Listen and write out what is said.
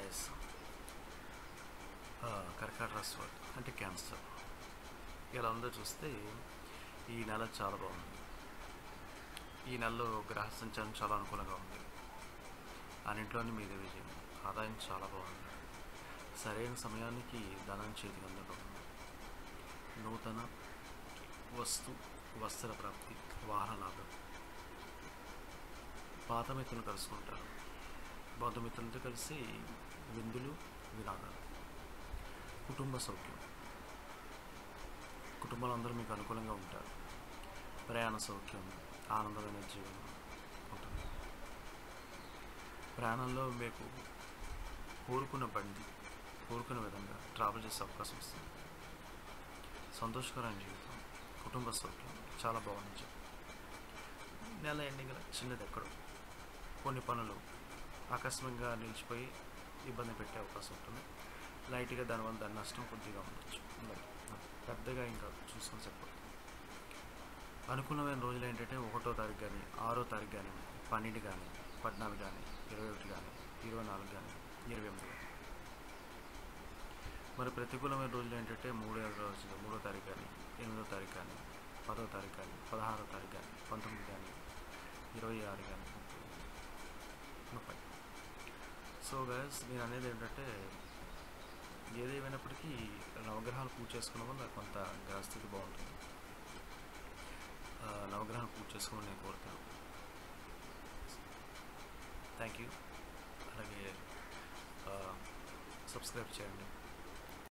guys కర్కాట రాశి అంటే cancer ఇలా ఉందో చూస్తే ఈ నెల చాలా బాగుంది ఈ నెలలో గ్రహ సంచారం చాలా అనుకూలంగా ఉంది అన్నింటిలోని మీద విజయం ఆదాయం చాలా బాగుంది సరైన సమయానికి ధనం చేతికి అందడం నూతన వస్తు వస్త్ర ప్రాప్తి వాహన లాభం పాత మిత్రులు కలుసుకుంటారు బంధుమిత్రులతో కలిసి విందులు విరాగాలు కుటుంబ సౌఖ్యం కుటుంబాలు అందరూ మీకు అనుకూలంగా ఉంటారు ప్రయాణ సౌఖ్యం ఆనందమైన జీవనం ఉంటుంది ప్రయాణంలో మీకు కోరుకున్న బండి కోరుకున్న విధంగా ట్రావెల్ చేసే అవకాశం వస్తుంది సంతోషకరమైన జీవితం కుటుంబ సౌఖ్యం చాలా బాగుంది నెల ఎండింగ్లో చిన్నది ఎక్కడో కొన్ని పనులు ఆకస్మికంగా నిలిచిపోయి ఇబ్బంది పెట్టే అవకాశం ఉంటుంది లైట్గా దానివల్ల దాని నష్టం కొద్దిగా ఉండొచ్చు మరి పెద్దగా ఇంకా చూసుకొని సరిపోతుంది అనుకూలమైన రోజులు ఏంటంటే ఒకటో తారీఖు కానీ ఆరో తారీఖు కానీ పన్నెండు కానీ పద్నాలుగు కానీ ఇరవై ఒకటి కానీ ఇరవై నాలుగు కానీ ఇరవై ఎనిమిది కానీ మరి ప్రతికూలమైన రోజులు ఏంటంటే మూడో రోజులు మూడో తారీఖు కానీ ఎనిమిదో తారీఖు కానీ పదో తారీఖు కానీ పదహారో తారీఖు కానీ పంతొమ్మిది కానీ ఇరవై ఆరు కానీ ముప్పై సో గైస్ నేను అనేది ఏంటంటే ఏదేమైనప్పటికీ నవగ్రహాలు పూజ చేసుకోవడం వల్ల కొంత గ్రహస్థితి బాగుంటుంది ఆ, నవగ్రహాలు పూజ చేసుకోమని నేను కోరుతాను థ్యాంక్ యూ అలాగే సబ్స్క్రైబ్ చేయండి